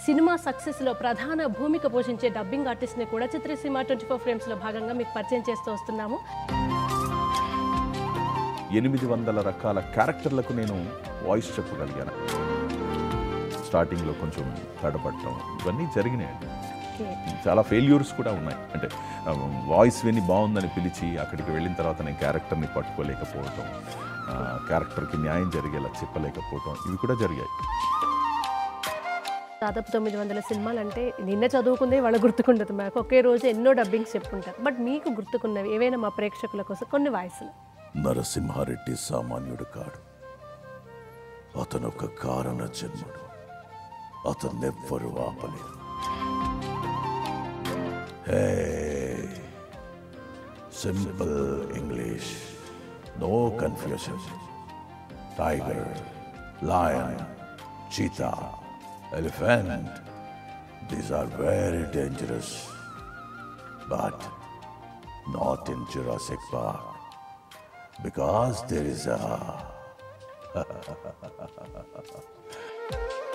cinema సక్సెస్లో ప్రధాన భూమిక పోషించే dubbing ఆర్టిస్ట్ని కూడా చిత్రసీమ ట్వంటీ ఫోర్ ఫ్రేమ్స్లో భాగంగా మీకు పరిచయం చేస్తూ వస్తున్నాము ఎనిమిది వందల రకాల క్యారెక్టర్లకు నేను వాయిస్ చెప్పగలిగాను స్టార్టింగ్లో కొంచెం తడబడటం ఇవన్నీ జరిగినాయండి ఓకే చాలా ఫెయిల్యూర్స్ కూడా ఉన్నాయి అంటే వాయిస్ విని బాగుందని పిలిచి అక్కడికి వెళ్ళిన తర్వాత నేను క్యారెక్టర్ని పట్టుకోలేకపోవటం ఆ, క్యారెక్టర్కి న్యాయం జరిగేలా చెప్పలేకపోవటం ఇవి కూడా జరిగాయి దాదాపు తొమ్మిది వందల సినిమాలు అంటే నిన్న చదువుకుందే వాళ్ళ గుర్తుకుండదు మాకు ఒకే రోజు ఎన్నో డబ్బింగ్స్ చెప్పుకుంటారు బట్ మీకు గుర్తుకున్నవి ఏవైనా మా ప్రేక్షకుల కోసం కొన్ని వాయిస్లు నరసింహారెడ్డి సామాన్యుడు కాడు అతను ఒక కారణ జన్ముడు అతన్నెవ్వరూ ఆపలేరు hey simple English no confusion tiger lion cheetah elephant these are very dangerous but not in Jurassic Park because there is a